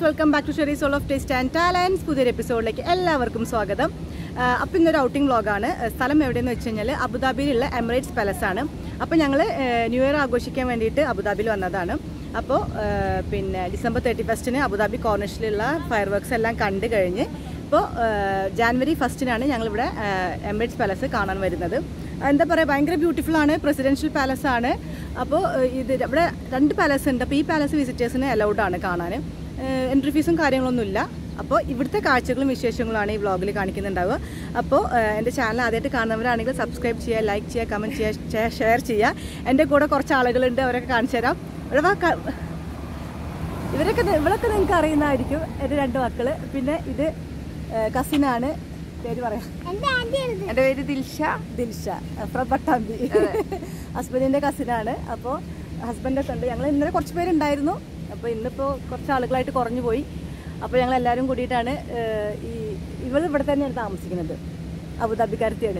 welcome back to Sherry soul of taste and talents പുതിയൊരു എപ്പിസോഡിലേക്ക് എല്ലാവർക്കും സ്വാഗതം അപ്പോൾ ഇന്നൊരു ഔട്ടിംഗ് വ്ളോഗാണ് സ്ഥലം എവിടെയെന്ന് വെച്ച് കഴിഞ്ഞാൽ അബുദാബിയിലുള്ള എമിറേറ്റ്സ് പാലസ് ആണ് അപ്പോൾ ഞങ്ങൾ ന്യൂ ഇയർ ആഘോഷിക്കാൻ വേണ്ടിയിട്ട് അബുദാബിയിൽ വന്നതാണ് അപ്പോൾ പിന്നെ ഡിസംബർ തേർട്ടി ഫസ്റ്റിന് അബുദാബി കോർണിഷിലുള്ള ഫയർ വർക്ക്സ് എല്ലാം കണ്ടു കഴിഞ്ഞ് ഇപ്പോൾ ജാനുവരി ഫസ്റ്റിനാണ് ഞങ്ങളിവിടെ എമിറേറ്റ്സ് പാലസ് കാണാൻ വരുന്നത് എന്താ പറയുക ഭയങ്കര ബ്യൂട്ടിഫുൾ ആണ് പ്രസിഡൻഷ്യൽ പാലസ് ആണ് അപ്പോൾ ഇത് ഇവിടെ രണ്ട് പാലസ് ഉണ്ട് അപ്പോൾ ഈ പാലസ് വിസിറ്റേഴ്സിന് അലൗഡ് ആണ് കാണാൻ എൻട്രി ഫീസും കാര്യങ്ങളൊന്നുമില്ല അപ്പോൾ ഇവിടുത്തെ കാഴ്ചകളും വിശേഷങ്ങളുമാണ് ഈ വ്ളോഗിൽ കാണിക്കുന്നുണ്ടാവുക അപ്പോൾ എൻ്റെ ചാനൽ ആദ്യമായിട്ട് കാണുന്നവരാണെങ്കിൽ സബ്സ്ക്രൈബ് ചെയ്യുക ലൈക്ക് ചെയ്യുക കമൻറ്റ് ചെയ്യുക ഷെയർ ചെയ്യുക എൻ്റെ കൂടെ കുറച്ച് ആളുകളുണ്ട് അവരൊക്കെ കാണിച്ചു തരാം ഇവിടെ വാ ക- ഇവരൊക്കെ നി- ഇവളൊക്കെ നിങ്ങൾക്ക് അറിയുന്നതായിരിക്കും എൻ്റെ രണ്ട് മക്കള് പിന്നെ ഇത് കസിനാണ് പേര് പറയാം എന്റെ പേര് ദിൽഷ ദിൽഷ ഫ്രം പട്ടാമ്പി ഹസ്ബൻഡിൻ്റെ കസിനാണ് അപ്പോൾ ഹസ്ബൻഡൊക്കെ ഉണ്ട് ഞങ്ങൾ ഇന്നലെ കുറച്ച് പേരുണ്ടായിരുന്നു അപ്പോൾ ഇന്നിപ്പോൾ കുറച്ച് ആളുകളായിട്ട് കുറഞ്ഞു പോയി അപ്പോൾ ഞങ്ങൾ എല്ലാവരും കൂടിയിട്ടാണ് ഏഹ്, ഈ ഇവൾ ഇവിടെ തന്നെയാണ് താമസിക്കുന്നത് അബുദാബിക്കാരത്തിയാണ്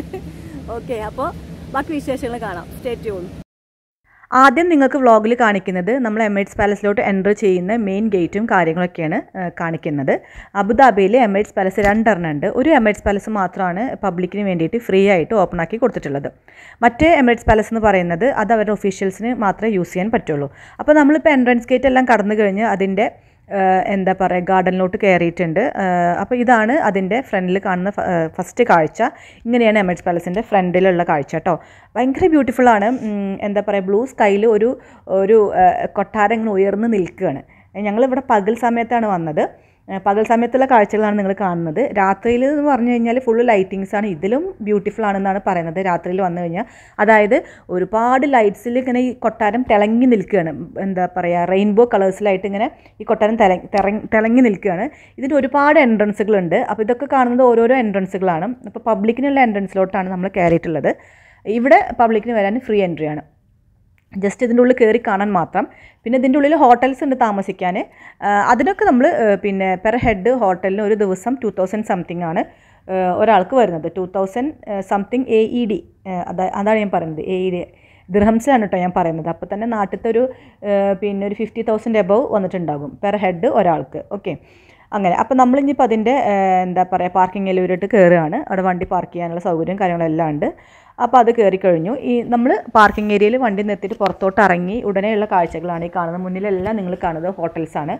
ഓക്കെ അപ്പോൾ ബാക്കി വിശേഷങ്ങൾ കാണാം സ്റ്റേ ട്യൂൺ ആദ്യം നിങ്ങൾക്ക് വ്ളോഗിൽ കാണിക്കുന്നത് നമ്മൾ എമിറേറ്റ്സ് പാലസിലോട്ട് എൻ്റർ ചെയ്യുന്ന മെയിൻ ഗേറ്റും കാര്യങ്ങളൊക്കെയാണ് ആ, കാണിക്കുന്നത് അബുദാബിയിൽ എമിറേറ്റ്സ് പാലസ് രണ്ടെണ്ണം ഉണ്ട് ഒരു എമിറേറ്റ്സ് പാലസ് മാത്രമാണ് പബ്ലിക്കിന് വേണ്ടിയിട്ട് ഫ്രീ ആയിട്ട് ഓപ്പൺ ആക്കി കൊടുത്തിട്ടുള്ളത് മറ്റേ എമിറേറ്റ്സ് പാലസ് എന്ന് പറയുന്നത് അത് അവരുടെ ഒഫീഷ്യൽസിന് മാത്രമേ യൂസ് ചെയ്യാൻ പറ്റുള്ളൂ അപ്പോൾ നമ്മളിപ്പോൾ എൻട്രൻസ് ഗേറ്റ് എല്ലാം കടന്നു കഴിഞ്ഞ് അതിൻ്റെ ഏഹ് എന്താ പറയുക ഗാർഡനിലോട്ട് കയറിയിട്ടുണ്ട് ഏഹ് അപ്പോൾ ഇതാണ് അതിൻ്റെ ഫ്രണ്ടിൽ കാണുന്ന ഫസ്റ്റ് കാഴ്ച ഇങ്ങനെയാണ് എമിറേറ്റ്സ് പാലസിൻ്റെ ഫ്രണ്ടിലുള്ള കാഴ്ച കേട്ടോ ഭയങ്കര ബ്യൂട്ടിഫുള്ളാണ് എന്താ പറയുക ബ്ലൂ സ്കൈയിൽ ഒരു ഒരു ഏഹ് കൊട്ടാരം ഇങ്ങനെ ഉയർന്ന് നിൽക്കുകയാണ് ഞങ്ങളിവിടെ പകൽ സമയത്താണ് വന്നത് ഏഹ് പകൽ സമയത്തുള്ള കാഴ്ചകളാണ് നിങ്ങൾ കാണുന്നത് രാത്രിയിൽ എന്ന് പറഞ്ഞു കഴിഞ്ഞാൽ ഫുള്ള് ലൈറ്റിങ്സ് ആണ് ഇതിലും ബ്യൂട്ടിഫുൾ ആണെന്നാണ് പറയുന്നത് രാത്രിയിൽ വന്നു കഴിഞ്ഞാൽ അതായത് ഒരുപാട് ലൈറ്റ്സിൽ ഇങ്ങനെ ഈ കൊട്ടാരം തിളങ്ങി നിൽക്കുകയാണ് എന്താ പറയുക റെയിൻബോ കളേഴ്സിലായിട്ട് ഇങ്ങനെ ഈ കൊട്ടാരം തിള തിറങ്ങി തിളങ്ങി നിൽക്കുകയാണ് ഇതിന് ഒരുപാട് എൻട്രൻസുകളുണ്ട് അപ്പോൾ ഇതൊക്കെ കാണുന്നത് ഓരോരോ എൻട്രൻസുകളാണ് അപ്പോൾ പബ്ലിക്കിനുള്ള എൻട്രൻസിലോട്ടാണ് നമ്മൾ കയറിയിട്ടുള്ളത് ഇവിടെ പബ്ലിക്കിന് വരാൻ ഫ്രീ എൻട്രി ആണ് ജസ്റ്റ് ഇതിൻ്റെ ഉള്ളിൽ കയറി കാണാൻ മാത്രം പിന്നെ ഇതിൻ്റെ ഉള്ളിൽ ഹോട്ടൽസ് ഉണ്ട് താമസിക്കാൻ അതിനൊക്കെ നമ്മൾ പിന്നെ പെർ ഹെഡ് ഹോട്ടലിന് ഒരു ദിവസം ടു തൗസൻഡ് സംതിങ് ആണ് ആ, ഒരാൾക്ക് വരുന്നത് two thousand something A E D അതാണ് ഞാൻ പറയുന്നത് എ ഇ ഡി ദിർഹംസിലാണ് കേട്ടോ ഞാൻ പറയുന്നത് അപ്പോൾ തന്നെ നാട്ടിലത്തെ ഒരു ആ, പിന്നെ ഒരു ഫിഫ്റ്റി തൗസൻഡ് എബവ് വന്നിട്ടുണ്ടാകും പെർ ഹെഡ് ഒരാൾക്ക് ഓക്കെ അങ്ങനെ അപ്പോൾ നമ്മളിനിയിപ്പോൾ അതിൻ്റെ ആ, എന്താ പറയുക പാർക്കിംഗ് ഏരിയയിലോട്ട് കയറുകയാണ് അവിടെ വണ്ടി പാർക്ക് ചെയ്യാനുള്ള സൗകര്യം കാര്യങ്ങളെല്ലാം ഉണ്ട് അപ്പോൾ അത് കയറി കഴിഞ്ഞു ഈ നമ്മൾ പാർക്കിംഗ് ഏരിയയിൽ വണ്ടി നിർത്തിയിട്ട് പുറത്തോട്ട് ഇറങ്ങി ഉടനെയുള്ള കാഴ്ചകളാണ് ഈ കാണുന്നത് മുന്നിലെല്ലാം നിങ്ങൾ കാണുന്നത് ഹോട്ടൽസാണ്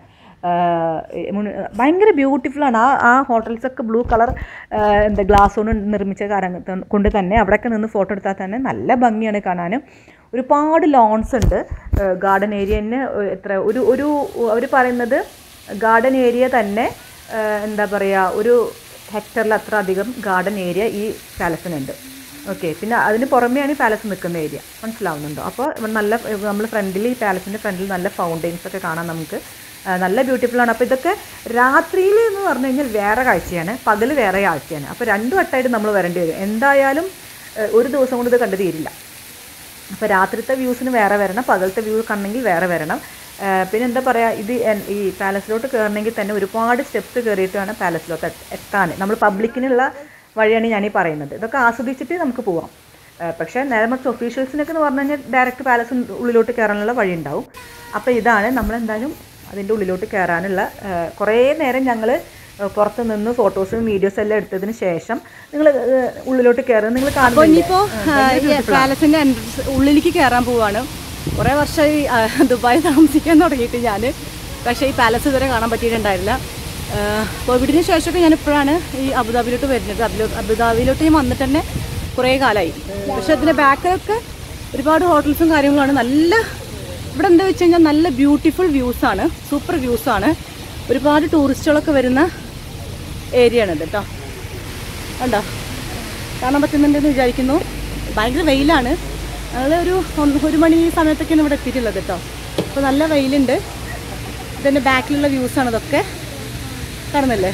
ഭയങ്കര ബ്യൂട്ടിഫുള്ളാണ് ആ ആ ഹോട്ടൽസൊക്കെ ബ്ലൂ കളർ എന്താ ഗ്ലാസ് കൊണ്ട് നിർമ്മിച്ച കാരണം കൊണ്ട് തന്നെ അവിടെയൊക്കെ നിന്ന് ഫോട്ടോ എടുത്താൽ തന്നെ നല്ല ഭംഗിയാണ് കാണാൻ ഒരുപാട് ലോൺസ് ഉണ്ട് ഗാർഡൻ ഏരിയ തന്നെ എത്ര ഒരു ഒരു അവർ പറയുന്നത് ഗാർഡൻ ഏരിയ തന്നെ ആ, എന്താ പറയുക ഒരു ഹെക്ടറിൽ അത്ര അധികം ഗാർഡൻ ഏരിയ ഈ പാലസിനുണ്ട് ഓക്കെ പിന്നെ അതിന് പുറമെയാണ് ഈ പാലസ് നിൽക്കുന്ന ഏരിയ മനസ്സിലാവുന്നുണ്ടോ അപ്പോൾ ഇവിടെ നല്ല നമ്മൾ ഫ്രണ്ടിൽ ഈ പാലസിൻ്റെ ഫ്രണ്ടിൽ നല്ല ഫൗണ്ടെയിൻസ് ഒക്കെ കാണാം നമുക്ക് ആ, നല്ല ബ്യൂട്ടിഫുൾ ആണ് അപ്പോൾ ഇതൊക്കെ രാത്രിയിൽ എന്ന് പറഞ്ഞു കഴിഞ്ഞാൽ വേറെ കാഴ്ചയാണ് പകൽ വേറെ കാഴ്ചയാണ് അപ്പോൾ രണ്ടു വട്ടമായിട്ട് നമ്മൾ വരേണ്ടി വരും എന്തായാലും ആ, ഒരു ദിവസം കൊണ്ട് ഇത് കണ്ടു തീരില്ല അപ്പോൾ രാത്രിത്തെ വ്യൂസിന് വേറെ വരണം പകലത്തെ വ്യൂ കണ്ടെങ്കിൽ വേറെ വരണം ആ, പിന്നെ എന്താ പറയുക ഇത് എൻ- ഈ പാലസിലോട്ട് കയറണമെങ്കിൽ തന്നെ ഒരുപാട് സ്റ്റെപ്സ് കയറിയിട്ട് വേണം പാലസിലോട്ട് എത്ത- എത്താൻ നമ്മൾ പബ്ലിക്കിനുള്ള വഴിയാണ് ഞാനീ പറയുന്നത് ഇതൊക്കെ ആസ്വദിച്ചിട്ട് നമുക്ക് പോവാം ആ, പക്ഷേ നേരെ മറിച്ച് ഒഫീഷ്യൽസിനൊക്കെ എന്ന് പറഞ്ഞു കഴിഞ്ഞാൽ ഡയറക്റ്റ് പാലസ് ഉള്ളിലോട്ട് കയറാനുള്ള വഴി ഉണ്ടാവും അപ്പോൾ ഇതാണ് നമ്മളെന്തായാലും അതിൻ്റെ ഉള്ളിലോട്ട് കയറാനുള്ള ആ, കുറേ നേരം ഞങ്ങൾ പുറത്ത് നിന്ന് ഫോട്ടോസും വീഡിയോസും എല്ലാം എടുത്തതിന് ശേഷം നിങ്ങൾ ഉള്ളിലോട്ട് കയറുന്നത് നിങ്ങൾ കാണുമ്പോൾ ഇനിയിപ്പോൾ പാലസിൻ്റെ എൻട്രൻസ് ഉള്ളിലേക്ക് കയറാൻ പോവാണ് കുറേ വർഷമായി ആ, ദുബായ് താമസിക്കാൻ തുടങ്ങിയിട്ട് ഞാൻ പക്ഷേ ഈ പാലസ് ഇതുവരെ കാണാൻ പറ്റിയിട്ടുണ്ടായില്ല ആ, കോവിഡിന് ശേഷമൊക്കെ ഞാൻ ഇപ്പോഴാണ് ഈ അബുദാബിയിലോട്ട് വരുന്നത് അബുദാ- അബുദാബിയിലോട്ട് ഞാൻ വന്നിട്ട് തന്നെ കുറേ കാലമായി പക്ഷേ അതിൻ്റെ ബാക്കിലൊക്കെ ഒരുപാട് ഹോട്ടൽസും കാര്യങ്ങളാണ് നല്ല ഇവിടെ എന്താ വെച്ച് കഴിഞ്ഞാൽ നല്ല ബ്യൂട്ടിഫുൾ വ്യൂസാണ് സൂപ്പർ വ്യൂസാണ് ഒരുപാട് ടൂറിസ്റ്റുകളൊക്കെ വരുന്ന ഏരിയ ആണ് ഇത് കേട്ടോ കണ്ടോ കാണാൻ പറ്റുന്നുണ്ടെന്ന് വിചാരിക്കുന്നു ഭയങ്കര വെയിലാണ് ഞങ്ങൾ ഒരു ഒന്ന് ഒരു മണി സമയത്തൊക്കെയാണ് ഇവിടെ എത്തിയിട്ടുള്ളത് കേട്ടോ അപ്പോൾ നല്ല വെയിലുണ്ട് ഇതിൻ്റെ ബാക്കിലുള്ള വ്യൂസാണ് ഇതൊക്കെ കാണുന്നില്ലേ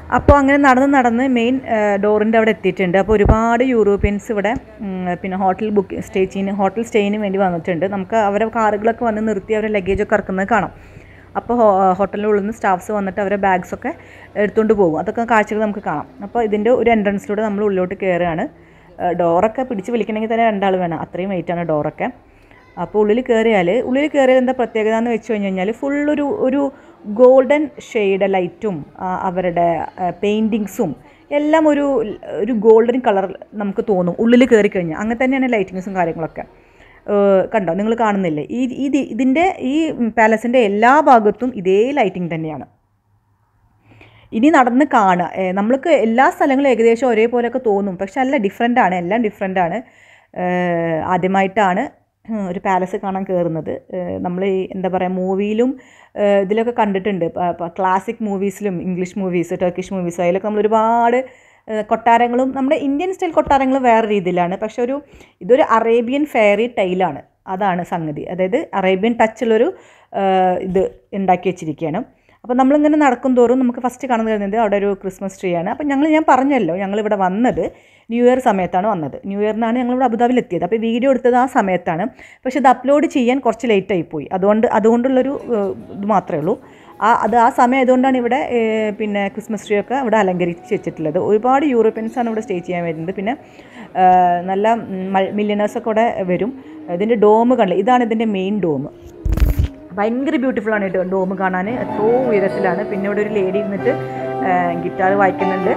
അപ്പോൾ അങ്ങനെ നടന്ന് നടന്ന് മെയിൻ ഡോറിൻ്റെ അവിടെ എത്തിയിട്ടുണ്ട് അപ്പോൾ ഒരുപാട് യൂറോപ്യൻസ് ഇവിടെ ഉം, പിന്നെ ഹോട്ടൽ ബുക്ക് സ്റ്റേ ചെയ്യുന്ന ഹോട്ടൽ സ്റ്റേയിന് വേണ്ടി വന്നിട്ടുണ്ട് നമുക്ക് അവരെ കാറുകളൊക്കെ വന്ന് നിർത്തി അവരെ ലഗേജൊക്കെ ഇറക്കുന്നത് കാണാം അപ്പോൾ ഹോ ഹോട്ടലിൻ്റെ ഉള്ളിൽ നിന്ന് സ്റ്റാഫ്സ് വന്നിട്ട് അവരെ ബാഗ്സൊക്കെ എടുത്തുകൊണ്ട് പോകും അതൊക്കെ കാഴ്ചകൾ നമുക്ക് കാണാം അപ്പോൾ ഇതിൻ്റെ ഒരു എൻട്രൻസിലൂടെ നമ്മൾ ഉള്ളിലോട്ട് കയറുകയാണ് ഡോറൊക്കെ പിടിച്ച് വലിക്കണമെങ്കിൽ തന്നെ രണ്ടാൾ വേണം അത്രയും വെയിറ്റാണ് ഡോറൊക്കെ അപ്പോൾ ഉള്ളിൽ കയറിയാൽ ഉള്ളിൽ കയറിയാൽ എന്താ പ്രത്യേകത എന്ന് വെച്ച് കഴിഞ്ഞ് കഴിഞ്ഞാൽ ഫുള്ളൊരു ഒരു ഗോൾഡൻ ഷെയ്ഡ് ലൈറ്റും അവരുടെ പെയിൻറ്റിങ്സും എല്ലാം ഒരു ഒരു ഗോൾഡൻ കളർ നമുക്ക് തോന്നും ഉള്ളിൽ കയറി കഴിഞ്ഞാൽ അങ്ങനെ തന്നെയാണ് ലൈറ്റിങ്സും കാര്യങ്ങളൊക്കെ ഏഹ് കണ്ടോ നിങ്ങൾ കാണുന്നില്ലേ ഈ ഇത് ഇതിൻ്റെ ഈ പാലസിൻ്റെ എല്ലാ ഭാഗത്തും ഇതേ ലൈറ്റിംഗ് തന്നെയാണ് ഇനി നടന്ന് കാണുക ഏ, നമ്മൾക്ക് എല്ലാ സ്ഥലങ്ങളും ഏകദേശം ഒരേപോലെയൊക്കെ തോന്നും പക്ഷെ അല്ല ഡിഫറെൻ്റ് ആണ് എല്ലാം ഡിഫറെൻ്റ് ആണ് ഏഹ് ആദ്യമായിട്ടാണ് ഉം, ഒരു പാലസ് കാണാൻ കയറുന്നത് നമ്മൾ ഈ എന്താ പറയുക മൂവിയിലും ഇതിലൊക്കെ കണ്ടിട്ടുണ്ട് ക്ലാസിക് മൂവീസിലും ഇംഗ്ലീഷ് മൂവീസ് ടർക്കിഷ് മൂവീസ് അതിലൊക്കെ നമ്മൾ ഒരുപാട് ഏഹ് കൊട്ടാരങ്ങളും നമ്മുടെ ഇന്ത്യൻ സ്റ്റൈൽ കൊട്ടാരങ്ങൾ വേറെ രീതിയിലാണ് പക്ഷെ ഒരു ഇതൊരു അറേബ്യൻ ഫെയറി ടൈലാണ് അതാണ് സംഗതി അതായത് അറേബ്യൻ ടച്ചുള്ളൊരു ഏഹ് ഇത് ഉണ്ടാക്കി വെച്ചിരിക്കുകയാണ് അപ്പോൾ നമ്മളിങ്ങനെ നടക്കും തോറും നമുക്ക് ഫസ്റ്റ് കാണുന്നത് വരുന്നത് അവിടെ ഒരു ക്രിസ്മസ് ട്രീ ആണ് അപ്പോൾ ഞങ്ങൾ ഞാൻ പറഞ്ഞല്ലോ ഞങ്ങളിവിടെ വന്നത് ന്യൂ ഇയർ സമയത്താണ് വന്നത് ന്യൂ ഇയറിനാണ് ഞങ്ങളിവിടെ അബുദാബിയിൽ എത്തിയത് അപ്പോൾ വീഡിയോ എടുത്തത് ആ സമയത്താണ് പക്ഷേ ഇത് അപ്ലോഡ് ചെയ്യാൻ കുറച്ച് ലേറ്റ് ആയിപ്പോയി അതുകൊണ്ട് അതുകൊണ്ടുള്ളൊരു ഏഹ്, ഇത് മാത്രമേ ഉള്ളൂ ആ അത് ആ സമയം ആയതുകൊണ്ടാണ് ഇവിടെ ഏഹ്, പിന്നെ ക്രിസ്മസ് ട്രീ ഒക്കെ ഇവിടെ അലങ്കരിച്ച് വെച്ചിട്ടുള്ളത് ഒരുപാട് യൂറോപ്യൻസാണ് ഇവിടെ സ്റ്റേ ചെയ്യാൻ വരുന്നത് പിന്നെ ഏഹ്, നല്ല മില്യനേഴ്സൊക്കെ ഇവിടെ വരും ഇതിൻ്റെ ഡോം കണ്ടില്ല ഇതാണ് ഇതിൻ്റെ മെയിൻ ഡോം ഭയങ്കര ബ്യൂട്ടിഫുൾ ആണ് കേട്ടോ ഡോം കാണാൻ എത്രയോ ഉയരത്തിലാണ് പിന്നെ ഇവിടെ ഒരു ലേഡി ഇരുന്നിട്ട് ഗിറ്റാർ വായിക്കുന്നുണ്ട്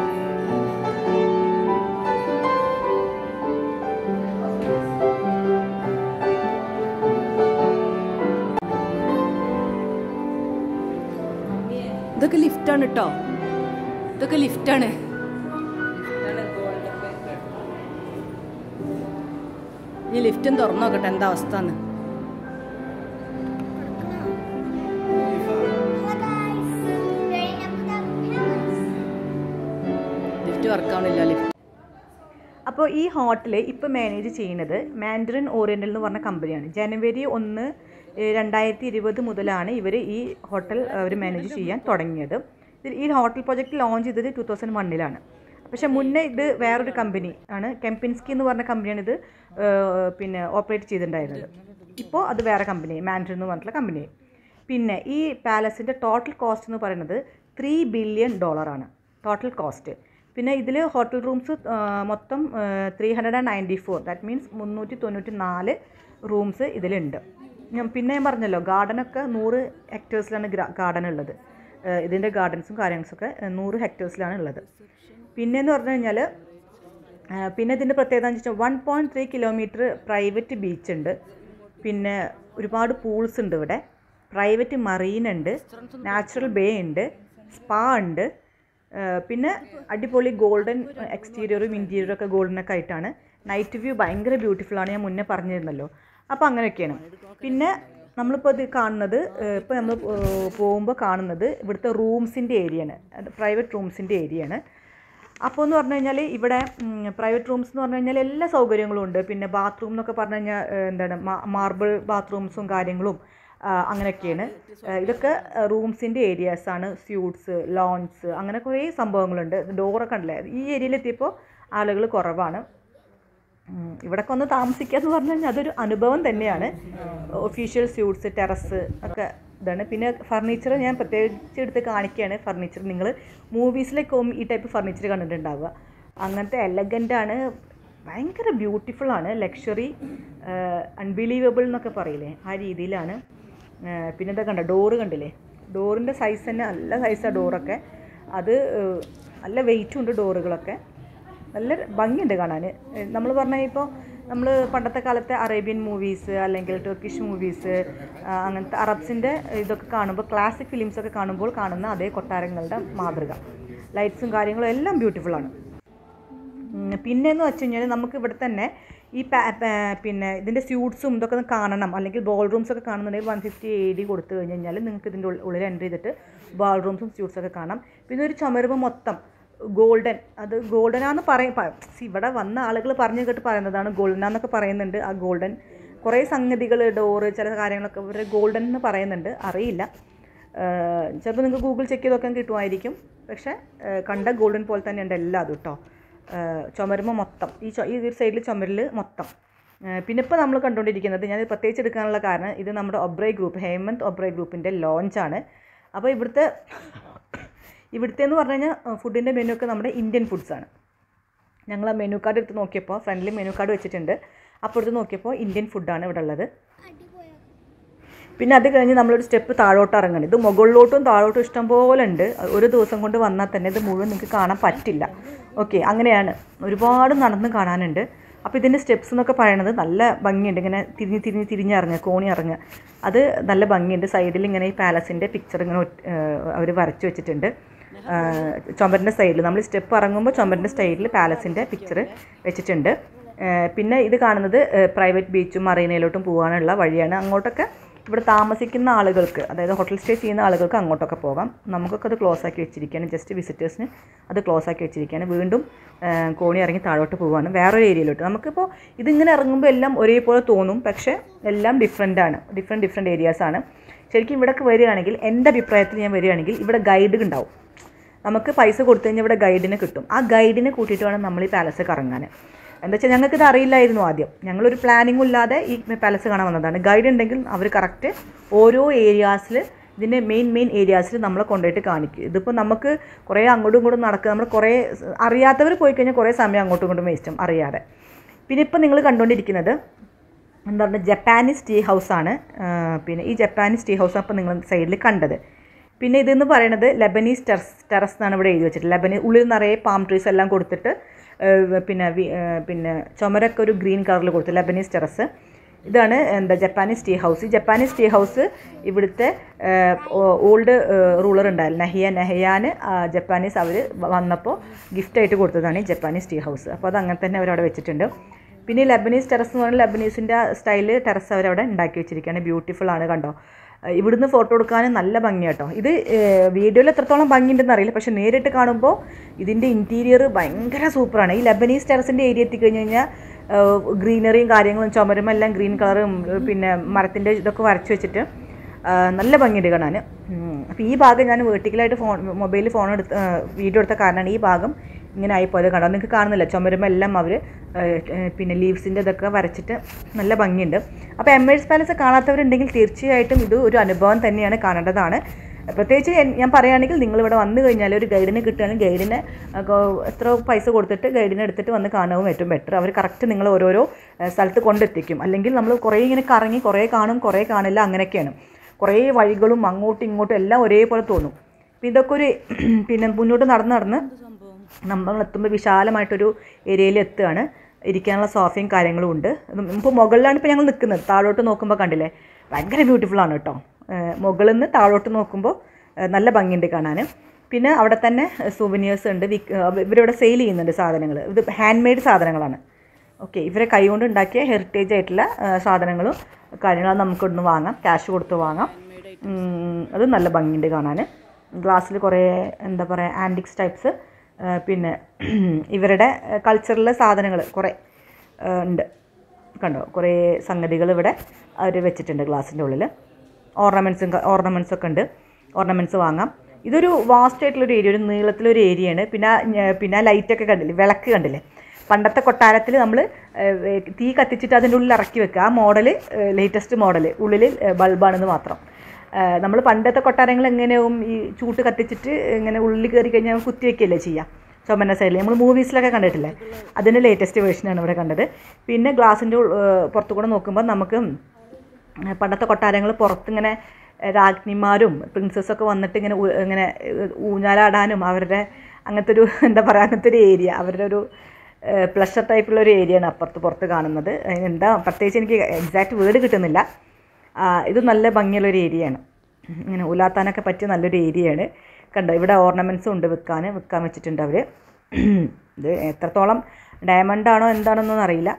ഇതൊക്കെ ലിഫ്റ്റാണ് കേട്ടോ ഇതൊക്കെ ലിഫ്റ്റാണ് ഈ ലിഫ്റ്റും തുറന്നു നോക്കട്ടെ എന്താ അവസ്ഥ എന്ന് ലിഫ്റ്റ് വർക്കാവണില്ല ലിഫ്റ്റ് അപ്പോൾ ഈ ഹോട്ടൽ ഇപ്പോൾ മാനേജ് ചെയ്യുന്നത് മാൻഡറിൻ ഓറിയൻ്റൽ എന്ന് പറഞ്ഞ കമ്പനിയാണ് ജനുവരി ഒന്ന് ഏഹ് രണ്ടായിരത്തി ഇരുപത് മുതലാണ് ഇവർ ഈ ഹോട്ടൽ അവർ മാനേജ് ചെയ്യാൻ തുടങ്ങിയത് ഇത് ഈ ഹോട്ടൽ പ്രോജക്റ്റ് ലോഞ്ച് ചെയ്തത് ടു തൗസൻഡ് വണ്ണിലാണ് പക്ഷേ മുന്നേ ഇത് വേറൊരു കമ്പനി ആണ് കെംപിൻസ്കി എന്ന് പറഞ്ഞ കമ്പനിയാണ് ഇത് ഏഹ് പിന്നെ ഓപ്പറേറ്റ് ചെയ്തിട്ടുണ്ടായിരുന്നത് ഇപ്പോൾ അത് വേറെ കമ്പനി മാൻഡറിൻ എന്ന് പറഞ്ഞിട്ടുള്ള കമ്പനി പിന്നെ ഈ പാലസിൻ്റെ ടോട്ടൽ കോസ്റ്റ് എന്ന് പറയുന്നത് ത്രീ ബില്യൺ ഡോളറാണ് ടോട്ടൽ കോസ്റ്റ് പിന്നെ ഇതിൽ ഹോട്ടൽ റൂംസ് മൊത്തം three hundred and ninety four that means മുന്നൂറ്റി തൊണ്ണൂറ്റി നാല് റൂംസ് ഇതിലുണ്ട് ഞാൻ- പിന്നെ ഞാൻ പറഞ്ഞല്ലോ ഗാർഡനൊക്കെ നൂറ് ഹെക്ടേഴ്സിലാണ് ഗാർഡൻ ഉള്ളത് ഏഹ് ഇതിൻ്റെ ഗാർഡൻസും കാര്യങ്ങളൊക്കെ നൂറ് ഹെക്ടേഴ്സിലാണ് ഉള്ളത് പിന്നെയെന്ന് പറഞ്ഞു കഴിഞ്ഞാൽ പിന്നെ ഇതിൻ്റെ പ്രത്യേകത എന്ന് വെച്ചാൽ one point three kilometre private beach ഉണ്ട് പിന്നെ ഒരുപാട് പൂൾസ് ഉണ്ട് ഇവിടെ പ്രൈവറ്റ് മറീൻ ഉണ്ട് നാച്ചുറൽ ബേ ഉണ്ട് സ്പാ ഉണ്ട് ആ, പിന്നെ അടിപൊളി ഗോൾഡൻ എക്സ്റ്റീരിയറും ഇൻറ്റീരിയറും ഒക്കെ ഗോൾഡൻ ഒക്കെ ആയിട്ടാണ് നൈറ്റ് വ്യൂ ഭയങ്കര ബ്യൂട്ടിഫുൾ ആണ് ഞാൻ മുന്നേ പറഞ്ഞിരുന്നല്ലോ അപ്പോൾ അങ്ങനെയൊക്കെയാണ് പിന്നെ നമ്മളിപ്പോൾ ഇത് കാണുന്നത് ഇപ്പോൾ നമ്മൾ പോകുമ്പോൾ കാണുന്നത് ഇവിടുത്തെ റൂംസിൻ്റെ ഏരിയയാണ് പ്രൈവറ്റ് റൂംസിൻ്റെ ഏരിയയാണ് അപ്പോൾ എന്ന് പറഞ്ഞു കഴിഞ്ഞാൽ ഇവിടെ പ്രൈവറ്റ് റൂംസ് എന്ന് പറഞ്ഞു കഴിഞ്ഞാൽ എല്ലാ സൗകര്യങ്ങളും ഉണ്ട് പിന്നെ ബാത്റൂം എന്നൊക്കെ പറഞ്ഞു കഴിഞ്ഞാൽ ഏഹ്, എന്താണ് മാർബിൾ ബാത്റൂംസും കാര്യങ്ങളും ആ, അങ്ങനെയൊക്കെയാണ് ഏഹ്, ഇതൊക്കെ റൂംസിൻ്റെ ഏരിയാസാണ് സ്യൂട്ട്സ് ലോൺസ് അങ്ങനെ കുറേ സംഭവങ്ങളുണ്ട് ഡോറൊക്കെ ഉണ്ടല്ലേ ഈ ഏരിയയിലെത്തിയപ്പോൾ ആളുകൾ കുറവാണ് ഉം, ഇവിടൊക്കെ ഒന്ന് താമസിക്കുക എന്ന് പറഞ്ഞു കഴിഞ്ഞാൽ അതൊരു അനുഭവം തന്നെയാണ് ഒഫീഷ്യൽ സ്യൂട്ട്സ് ടെറസ് ഒക്കെ ഇതാണ് പിന്നെ ഫർണിച്ചർ ഞാൻ പ്രത്യേകിച്ച് എടുത്ത് കാണിക്കുകയാണ് ഫർണിച്ചർ നിങ്ങൾ മൂവീസിലൊക്കെ ഈ ടൈപ്പ് ഫർണിച്ചർ കണ്ടിട്ടുണ്ടാവുക അങ്ങനത്തെ എലഗൻ്റ് ആണ് ഭയങ്കര ബ്യൂട്ടിഫുൾ ആണ് ലക്ഷറി അൺബിലീവബിൾ എന്നൊക്കെ പറയില്ലേ ആ രീതിയിലാണ് ഏഹ് പിന്നെ എന്താ കണ്ട ഡോറ് കണ്ടില്ലേ ഡോറിൻ്റെ സൈസ് തന്നെ നല്ല സൈസാണ് ഡോറൊക്കെ അത് ഏഹ് നല്ല വെയിറ്റും ഉണ്ട് ഡോറുകളൊക്കെ നല്ല ഭംഗിയുണ്ട് കാണാൻ നമ്മൾ പറഞ്ഞാൽ ഇപ്പോൾ നമ്മൾ പണ്ടത്തെ കാലത്തെ അറേബ്യൻ മൂവീസ് അല്ലെങ്കിൽ ടർക്കിഷ് മൂവീസ് അങ്ങനത്തെ അറബ്സിൻ്റെ ഇതൊക്കെ കാണുമ്പോൾ ക്ലാസിക് ഫിലിംസൊക്കെ കാണുമ്പോൾ കാണുന്ന അതേ കൊട്ടാരങ്ങളുടെ മാതൃക ലൈറ്റ്സും കാര്യങ്ങളും എല്ലാം ബ്യൂട്ടിഫുള്ളാണ് ഉം, പിന്നെന്ന് വെച്ച് കഴിഞ്ഞാൽ നമുക്ക് ഇവിടെ തന്നെ ഈ പാ- പാ- പിന്നെ ഇതിൻ്റെ സ്യൂട്ട്സും ഇതൊക്കെ ഒന്ന് കാണണം അല്ലെങ്കിൽ ബോൾ റൂംസ് ഒക്കെ കാണുന്നുണ്ടെങ്കിൽ വൺ ഫിഫ്റ്റി എ ഡി കൊടുത്തു കഴിഞ്ഞ് കഴിഞ്ഞാൽ നിങ്ങൾക്ക് ഇതിൻ്റെ ഉള്ളിൽ- ഉള്ളിൽ എൻ്റർ ചെയ്തിട്ട് ബോൾ റൂംസും സ്യൂട്ട്സും ഒക്കെ കാണാം പിന്നെ ഒരു ചുമരുമ്പ് മൊത്തം ഗോൾഡൻ അത് ഗോൾഡനാന്ന് പറയും പ- see, ഇവിടെ വന്ന ആളുകൾ പറഞ്ഞു കേട്ട് പറയുന്നതാണ് ഗോൾഡനാന്നൊക്കെ പറയുന്നുണ്ട് ആ ഗോൾഡൻ കുറേ സംഗതികൾ ഡോറ് ചില കാര്യങ്ങളൊക്കെ ഇവർ ഗോൾഡൻ എന്ന് പറയുന്നുണ്ട് അറിയില്ല ചിലപ്പോൾ നിങ്ങൾക്ക് ഗൂഗിൾ ചെക്ക് ചെയ്ത് നോക്കാൻ കിട്ടുമായിരിക്കും പക്ഷേ ആ, കണ്ട ഗോൾഡൻ പോലെ തന്നെ ഉണ്ട് എല്ലാം അതും കേട്ടോ ചുമരുമ്പോൾ മൊത്തം ഈ ചൊ- ഈ ഒരു സൈഡിൽ ചുമരിൽ മൊത്തം ആ, പിന്നെ ഇപ്പോൾ നമ്മൾ കണ്ടുകൊണ്ടിരിക്കുന്നത് ഞാൻ ഇത് പ്രത്യേകിച്ച് എടുക്കാനുള്ള കാരണം ഇത് നമ്മുടെ ഒബ്രൈ ഗ്രൂപ്പ് ഹേമന്ത് ഒബ്രൈ ഗ്രൂപ്പിൻ്റെ ലോഞ്ചാണ് അപ്പോൾ ഇവിടുത്തെ ഇവിടുത്തെ എന്ന് പറഞ്ഞു കഴിഞ്ഞാൽ ഫുഡിൻ്റെ മെനു ഒക്കെ നമ്മുടെ ഇന്ത്യൻ ഫുഡ്സാണ് ഞങ്ങൾ ആ മെനു കാർഡ് എടുത്ത് നോക്കിയപ്പോൾ ഫ്രണ്ടിൽ മെനു കാർഡ് വെച്ചിട്ടുണ്ട് അപ്പോൾ എടുത്ത് നോക്കിയപ്പോൾ ഇന്ത്യൻ ഫുഡാണ് ഇവിടെ ഉള്ളത് പിന്നെ അത് കഴിഞ്ഞ് നമ്മളൊരു സ്റ്റെപ്പ് താഴോട്ട് ഇറങ്ങണം ഇത് മുകളിലോട്ടും താഴോട്ടും ഇഷ്ടം പോലെ ഉണ്ട് ഒരു ദിവസം കൊണ്ട് വന്നാൽ തന്നെ ഇത് മുഴുവൻ നിങ്ങൾക്ക് കാണാൻ പറ്റില്ല ഓക്കെ അങ്ങനെയാണ് ഒരുപാട് നടന്ന് കാണാനുണ്ട് അപ്പോൾ ഇതിൻ്റെ സ്റ്റെപ്സ് എന്നൊക്കെ പറയണത് നല്ല ഭംഗിയുണ്ട് ഇങ്ങനെ തിരിഞ്ഞ് തിരിഞ്ഞ് തിരിഞ്ഞിറങ്ങുക കോണി ഇറങ്ങുക അത് നല്ല ഭംഗിയുണ്ട് സൈഡിൽ ഇങ്ങനെ ഈ പാലസിൻ്റെ പിക്ചർ ഇങ്ങനെ അവർ വരച്ച് വെച്ചിട്ടുണ്ട് ചുമരിൻ്റെ സൈഡിൽ നമ്മൾ സ്റ്റെപ്പ് ഇറങ്ങുമ്പോൾ ചുമരിൻ്റെ സൈഡിൽ പാലസിൻ്റെ പിക്ചർ വെച്ചിട്ടുണ്ട് ഏഹ് പിന്നെ ഇത് കാണുന്നത് പ്രൈവറ്റ് ബീച്ചും മറീനയിലോട്ടും പോകാനുള്ള വഴിയാണ് അങ്ങോട്ടൊക്കെ ഇവിടെ താമസിക്കുന്ന ആളുകൾക്ക് അതായത് ഹോട്ടൽ സ്റ്റേ ചെയ്യുന്ന ആളുകൾക്ക് അങ്ങോട്ടൊക്കെ പോകാം നമുക്കൊക്കെ അത് ക്ലോസ് ആക്കി വെച്ചിരിക്കുകയാണ് ജസ്റ്റ് വിസിറ്റേഴ്സിന് അത് ക്ലോസ് ആക്കി വെച്ചിരിക്കുകയാണ് വീണ്ടും ഏഹ് കോണി ഇറങ്ങി താഴോട്ട് പോവുകയാണ് വേറൊരു ഏരിയയിലോട്ട് നമുക്കിപ്പോൾ ഇതിങ്ങനെ ഇറങ്ങുമ്പോൾ എല്ലാം ഒരേപോലെ തോന്നും പക്ഷേ എല്ലാം ഡിഫറെൻ്റ് ആണ് ഡിഫറെൻറ്റ് ഡിഫറെൻറ്റ് ഏരിയാസ് ആണ് ശരിക്കും ഇവിടേക്ക് വരികയാണെങ്കിൽ എൻ്റെ അഭിപ്രായത്തിൽ ഞാൻ വരികയാണെങ്കിൽ ഇവിടെ ഗൈഡ് ഉണ്ടാവും നമുക്ക് പൈസ കൊടുത്തു കഴിഞ്ഞാൽ ഇവിടെ ഗൈഡിനെ കിട്ടും ആ ഗൈഡിനെ കൂട്ടിയിട്ട് വേണം നമ്മൾ ഈ പാലസ് കറങ്ങാൻ എന്താ വെച്ചാൽ ഞങ്ങൾക്കിത് അറിയില്ലായിരുന്നു ആദ്യം ഞങ്ങളൊരു പ്ലാനിങ്ങും ഇല്ലാതെ ഈ പാലസ് കാണാൻ വന്നതാണ് ഗൈഡ് ഉണ്ടെങ്കിൽ അവർ കറക്റ്റ് ഓരോ ഏരിയാസിൽ ഇതിൻ്റെ മെയിൻ മെയിൻ ഏരിയാസിൽ നമ്മളെ കൊണ്ടുപോയിട്ട് കാണിക്കും ഇതിപ്പോൾ നമുക്ക് കുറേ അങ്ങോട്ടും ഇങ്ങോട്ടും നടക്കുക നമ്മൾ കുറേ അറിയാത്തവർ പോയി കഴിഞ്ഞാൽ കുറേ സമയം അങ്ങോട്ടും ഇങ്ങോട്ടും വേസ്റ്റും അറിയാതെ പിന്നെ ഇപ്പോൾ നിങ്ങൾ കണ്ടുകൊണ്ടിരിക്കുന്നത് എന്താ പറയുക ജപ്പാനീസ് ടീ ഹൗസാണ് പിന്നെ ഈ ജപ്പാനീസ് ടീ ഹൗസ് അപ്പോൾ നിങ്ങൾ സൈഡിൽ കണ്ടത് പിന്നെ ഇതെന്ന് പറയുന്നത് ലെബനീസ് ടെറസ് ടെറസ് എന്നാണ് ഇവിടെ എഴുതി വെച്ചിട്ട് ലെബനി ഉള്ളിൽ നിറയെ പാം ട്രീസ് എല്ലാം കൊടുത്തിട്ട് ഏഹ് പിന്നെ വി- ഏഹ് പിന്നെ ചുമരൊക്കെ ഒരു ഗ്രീൻ കളറിൽ കൊടുത്തു ലെബനീസ് ടെറസ് ഇതാണ് എന്താ ജപ്പാനീസ് ടീ ഹൗസ് ഈ ജപ്പാനീസ് ടീ ഹൗസ് ഇവിടുത്തെ ഓൾഡ് റൂളർ ഉണ്ടായിരുന്നു നഹിയ നെഹയാന് ആ, ജപ്പാനീസ് അവർ വന്നപ്പോൾ ഗിഫ്റ്റായിട്ട് കൊടുത്തതാണ് ഈ ജപ്പാനീസ് ടീ ഹൗസ് അപ്പോൾ അത് അങ്ങനെ തന്നെ അവരവിടെ വെച്ചിട്ടുണ്ട് പിന്നെ ഈ ലബനീസ് ടെറസ് എന്ന് പറഞ്ഞാൽ ലബനീസിൻ്റെ സ്റ്റൈല് ടെറസ് അവരവിടെ ഉണ്ടാക്കി വെച്ചിരിക്കുകയാണ് ബ്യൂട്ടിഫുൾ ആണ് കണ്ടോ ഏഹ് ഇവിടുന്ന് ഫോട്ടോ എടുക്കാൻ നല്ല ഭംഗിയാട്ടോ ഇത് വീഡിയോയിൽ എത്രത്തോളം ഭംഗിയുണ്ടെന്ന് അറിയില്ല പക്ഷെ നേരിട്ട് കാണുമ്പോൾ ഇതിൻ്റെ ഇൻറ്റീരിയർ ഭയങ്കര സൂപ്പറാണ് ഈ ലബനീസ് ടെറസിൻ്റെ ഏരിയ എത്തിക്കഴിഞ്ഞ് കഴിഞ്ഞാൽ ഗ്രീനറിയും കാര്യങ്ങളും ചുമരും എല്ലാം ഗ്രീൻ കളറും പിന്നെ മരത്തിൻ്റെ ഇതൊക്കെ വരച്ച് വെച്ചിട്ട് ആ, നല്ല ഭംഗിയുണ്ട് കാണാൻ അപ്പോൾ ഈ ഭാഗം ഞാൻ വേർട്ടിക്കലായിട്ട് ഫോൺ മൊബൈലിൽ ഫോൺ എടുത്ത് വീഡിയോ എടുത്ത കാരണമാണ് ഈ ഭാഗം ഇങ്ങനെ ആയിപ്പോയത് കണ്ടോ നിങ്ങൾക്ക് കാണുന്നില്ല ചുമരുമെല്ലാം അവർ പിന്നെ ലീവ്സിൻ്റെ ഇതൊക്കെ വരച്ചിട്ട് നല്ല ഭംഗിയുണ്ട് അപ്പോൾ എമേഴ്സ് പാലസ് കാണാത്തവരുണ്ടെങ്കിൽ തീർച്ചയായിട്ടും ഇത് ഒരു അനുഭവം തന്നെയാണ് കാണേണ്ടതാണ് പ്രത്യേകിച്ച് എൻ- ഞാൻ പറയുകയാണെങ്കിൽ നിങ്ങളിവിടെ വന്നു കഴിഞ്ഞാൽ ഒരു ഗൈഡിനെ കിട്ടുകയാണെങ്കിൽ ഗൈഡിനെ ഒക്കെ എത്ര പൈസ കൊടുത്തിട്ട് ഗൈഡിനെ എടുത്തിട്ട് വന്ന് കാണുകയും ഏറ്റവും ബെറ്റർ അവർ കറക്റ്റ് നിങ്ങൾ ഓരോരോ ഏഹ്, സ്ഥലത്ത് കൊണ്ടെത്തിക്കും അല്ലെങ്കിൽ നമ്മൾ കുറേ ഇങ്ങനെ കറങ്ങി കുറേ കാണും കുറേ കാണില്ല അങ്ങനെയൊക്കെയാണ് കുറേ വഴികളും അങ്ങോട്ടും ഇങ്ങോട്ടും എല്ലാം ഒരേപോലെ തോന്നും അപ്പം ഇതൊക്കെ ഒരു പിന്നെ മുന്നോട്ട് നടന്ന് നടന്ന് നമ്മൾ എത്തുമ്പോൾ വിശാലമായിട്ടൊരു ഏരിയയിൽ എത്തുകയാണ് ഇരിക്കാനുള്ള സോഫയും കാര്യങ്ങളും ഉണ്ട് ഇപ്പോൾ മുകളിലാണ് ഇപ്പോൾ ഞങ്ങൾ നിൽക്കുന്നത് താഴോട്ട് നോക്കുമ്പോൾ കണ്ടില്ലേ ഭയങ്കര ബ്യൂട്ടിഫുൾ ആണ് കേട്ടോ ഏഹ് മുകളിൽ നിന്ന് താഴോട്ട് നോക്കുമ്പോൾ ഏഹ് നല്ല ഭംഗിയുണ്ട് കാണാൻ പിന്നെ അവിടെ തന്നെ സുവനിയേഴ്സ് ഉണ്ട് വിക്ക് ഏഹ് ഇവരിവിടെ സെയിൽ ചെയ്യുന്നുണ്ട് സാധനങ്ങൾ ഇത് ഹാൻഡ് മെയ്ഡ് സാധനങ്ങളാണ് ഓക്കെ ഇവരെ കൈകൊണ്ട് ഉണ്ടാക്കിയ ഹെറിറ്റേജ് ആയിട്ടുള്ള ഏഹ് സാധനങ്ങളും കാര്യങ്ങളും നമുക്ക് ഇവിടുന്ന് വാങ്ങാം ക്യാഷ് കൊടുത്ത് വാങ്ങാം ഉം, അത് നല്ല ഭംഗിയുണ്ട് കാണാൻ ഗ്ലാസ്സിൽ കുറേ എന്താ പറയുക ആൻറ്റിക്സ് ടൈപ്സ് പിന്നെ ഇവരുടെ കൾച്ചറിലെ സാധനങ്ങൾ കുറേ ഏഹ് ഉണ്ട് കണ്ടോ കുറേ സംഗതികൾ ഇവിടെ അവർ വെച്ചിട്ടുണ്ട് ഗ്ലാസിൻ്റെ ഉള്ളിൽ ഓർണമെൻറ്റ്സും ഓർണമെൻറ്റ്സ് ഒക്കെ ഉണ്ട് ഓർണമെൻറ്റ്സ് വാങ്ങാം ഇതൊരു വാസ്റ്റ് ആയിട്ടുള്ളൊരു ഏരിയ ഒരു നീളത്തിലൊരു ഏരിയയാണ് പിന്നെ ഞ- പിന്നെ ലൈറ്റൊക്കെ കണ്ടില്ലേ വിളക്ക് കണ്ടില്ലേ പണ്ടത്തെ കൊട്ടാരത്തിൽ നമ്മൾ തീ കത്തിച്ചിട്ട് അതിൻ്റെ ഉള്ളിൽ ഇറക്കി വെക്കുക ആ മോഡൽ ലേറ്റസ്റ്റ് മോഡൽ ഉള്ളിൽ ബൾബാണെന്ന് മാത്രം നമ്മൾ പണ്ടത്തെ കൊട്ടാരങ്ങൾ എങ്ങനെയാവും ഈ ചൂട്ട് കത്തിച്ചിട്ട് ഇങ്ങനെ ഉള്ളിൽ കയറി കഴിഞ്ഞാൽ കുത്തി വയ്ക്കുകയല്ലേ ചെയ്യുക ചുമന്ന സൈഡിൽ നമ്മൾ മൂവീസിലൊക്കെ കണ്ടിട്ടില്ലേ അതിൻ്റെ ലേറ്റസ്റ്റ് വേർഷനാണ് ഇവിടെ കണ്ടത് പിന്നെ ഗ്ലാസിൻ്റെ പുറത്തു കൂടെ നോക്കുമ്പോൾ നമുക്ക് പണ്ടത്തെ കൊട്ടാരങ്ങൾ പുറത്തിങ്ങനെ രാജ്ഞിമാരും പ്രിൻസസ്സൊക്കെ വന്നിട്ട് ഇങ്ങനെ ഉ- ഇങ്ങനെ ഊഞ്ഞാലാടാനും അവരുടെ അങ്ങനത്തെ ഒരു എന്താ പറയുക അങ്ങനത്തെ ഒരു ഏരിയ അവരുടെ ഒരു പ്ലഷർ ടൈപ്പുള്ള ഒരു ഏരിയയാണ് അപ്പുറത്ത് പുറത്ത് കാണുന്നത് എന്താ പ്രത്യേകിച്ച് എനിക്ക് എക്സാക്റ്റ് വേർഡ് കിട്ടുന്നില്ല ആ, ഇത് നല്ല ഭംഗിയുള്ള ഒരു ഏരിയയാണ് ഇങ്ങനെ ഉലാത്താനൊക്കെ പറ്റിയ നല്ലൊരു ഏരിയയാണ് കണ്ടോ ഇവിടെ ഓർണമെൻറ്റ്സും ഉണ്ട് വിൽക്കാൻ വിൽക്കാൻ വെച്ചിട്ടുണ്ട് അവർ ഇത് എത്രത്തോളം ഡയമണ്ട് ആണോ എന്താണെന്നൊന്നും അറിയില്ല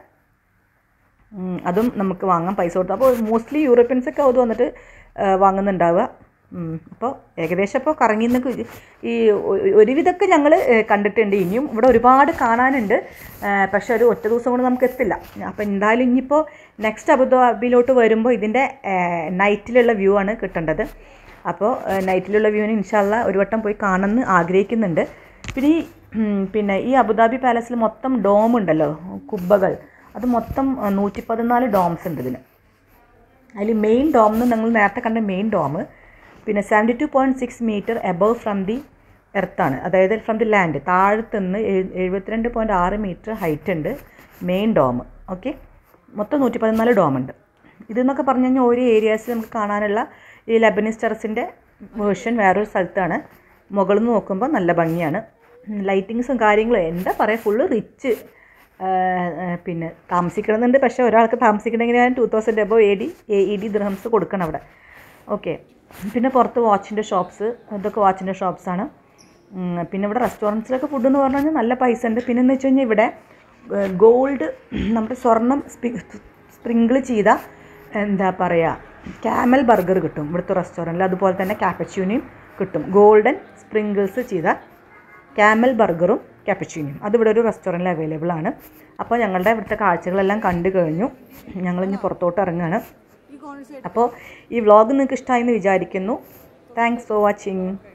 ഉം, അതും നമുക്ക് വാങ്ങാം പൈസ കൊടുത്ത് അപ്പോൾ മോസ്റ്റ്ലി യൂറോപ്യൻസ് ഒക്കെ അത് വന്നിട്ട് ആ, വാങ്ങുന്നുണ്ടാവുക ഉം, അപ്പോൾ ഏകദേശം ഇപ്പോൾ കറങ്ങി നിന്നൊക്കെ ഈ ഒ- ഒരുവിധമൊക്കെ ഞങ്ങൾ കണ്ടിട്ടുണ്ട് ഇനിയും ഇവിടെ ഒരുപാട് കാണാനുണ്ട് ആ, പക്ഷേ ഒരു ഒറ്റ ദിവസം കൊണ്ട് നമുക്ക് എത്തില്ല അപ്പോൾ എന്തായാലും ഇനിയിപ്പോൾ നെക്സ്റ്റ് അബുദാബിയിലോട്ട് വരുമ്പോൾ ഇതിൻ്റെ നൈറ്റിലുള്ള വ്യൂ ആണ് കിട്ടേണ്ടത് അപ്പോൾ നൈറ്റിലുള്ള വ്യൂവിന് ഇൻഷാല്ല ഒരു വട്ടം പോയി കാണണമെന്ന് ആഗ്രഹിക്കുന്നുണ്ട് പിന്നെ ഈ ഉം, പിന്നെ ഈ അബുദാബി പാലസിൽ മൊത്തം ഡോം ഉണ്ടല്ലോ കുബ്ബകൾ അത് മൊത്തം നൂറ്റി പതിനാല് ഡോംസ് ഉണ്ട് ഇതിന് അതിൽ മെയിൻ ഡോം എന്ന് നിങ്ങൾ നേരത്തെ കണ്ട മെയിൻ ഡോം പിന്നെ seventy two point six metre above from the എർത്താണ് അതായത് ഫ്രം ദി ലാൻഡ് താഴത്തുനിന്ന് എഴു- എഴുപത്തിരണ്ട് പോയിൻറ്റ് ആറ് മീറ്റർ ഹൈറ്റ് ഉണ്ട് മെയിൻ ഡോം ഓക്കെ മൊത്തം നൂറ്റി പതിനാല് ഡോം ഉണ്ട് ഇതെന്നൊക്കെ പറഞ്ഞു കഴിഞ്ഞാൽ ഓരോ ഏരിയാസ് നമുക്ക് കാണാനുള്ള ഈ ലബനീസ് ടെറസിൻ്റെ വേർഷൻ വേറൊരു സ്ഥലത്താണ് മുകളിൽ നിന്ന് നോക്കുമ്പോൾ നല്ല ഭംഗിയാണ് ലൈറ്റിങ്സും കാര്യങ്ങളും എന്താ പറയുക ഫുള്ള് റിച്ച് പിന്നെ താമസിക്കണമെന്നുണ്ട് പക്ഷേ ഒരാൾക്ക് താമസിക്കണമെങ്കിൽ ഞാൻ two thousand above A D A E D dirhams കൊടുക്കണം അവിടെ ഓക്കെ പിന്നെ പുറത്ത് വാച്ചിൻ്റെ ഷോപ്സ് ഇതൊക്കെ വാച്ചിൻ്റെ ഷോപ്സാണ് പിന്നെ ഇവിടെ റെസ്റ്റോറൻറ്റ്സിലൊക്കെ ഫുഡ് എന്ന് പറഞ്ഞു കഴിഞ്ഞാൽ നല്ല പൈസ ഉണ്ട് പിന്നെ എന്ന് വെച്ച് കഴിഞ്ഞാൽ ഇവിടെ ഗോൾഡ് നമ്മുടെ സ്വർണം സ്പ്രിങ്കിൾ ചെയ്ത എന്താ പറയുക ക്യാമൽ ബർഗർ കിട്ടും ഇവിടുത്തെ റെസ്റ്റോറൻറ്റിൽ അതുപോലെ തന്നെ കാപ്പച്ചൂനിയും കിട്ടും ഗോൾഡൻ സ്പ്രിങ്കിൾസ് ചെയ്ത ക്യാമൽ ബർഗറും കാപ്പച്ചീനിയും അതിവിടെ ഒരു റെസ്റ്റോറൻറ്റിൽ അവൈലബിൾ ആണ് അപ്പോൾ ഞങ്ങളുടെ ഇവിടുത്തെ കാഴ്ചകളെല്ലാം കണ്ടു കഴിഞ്ഞു ഞങ്ങളിനി പുറത്തോട്ട് ഇറങ്ങുകയാണ് അപ്പോൾ ഈ വ്ളോഗ് നിങ്ങൾക്ക് ഇഷ്ടമായി എന്ന് വിചാരിക്കുന്നു താങ്ക്സ് ഫോർ വാച്ചിങ്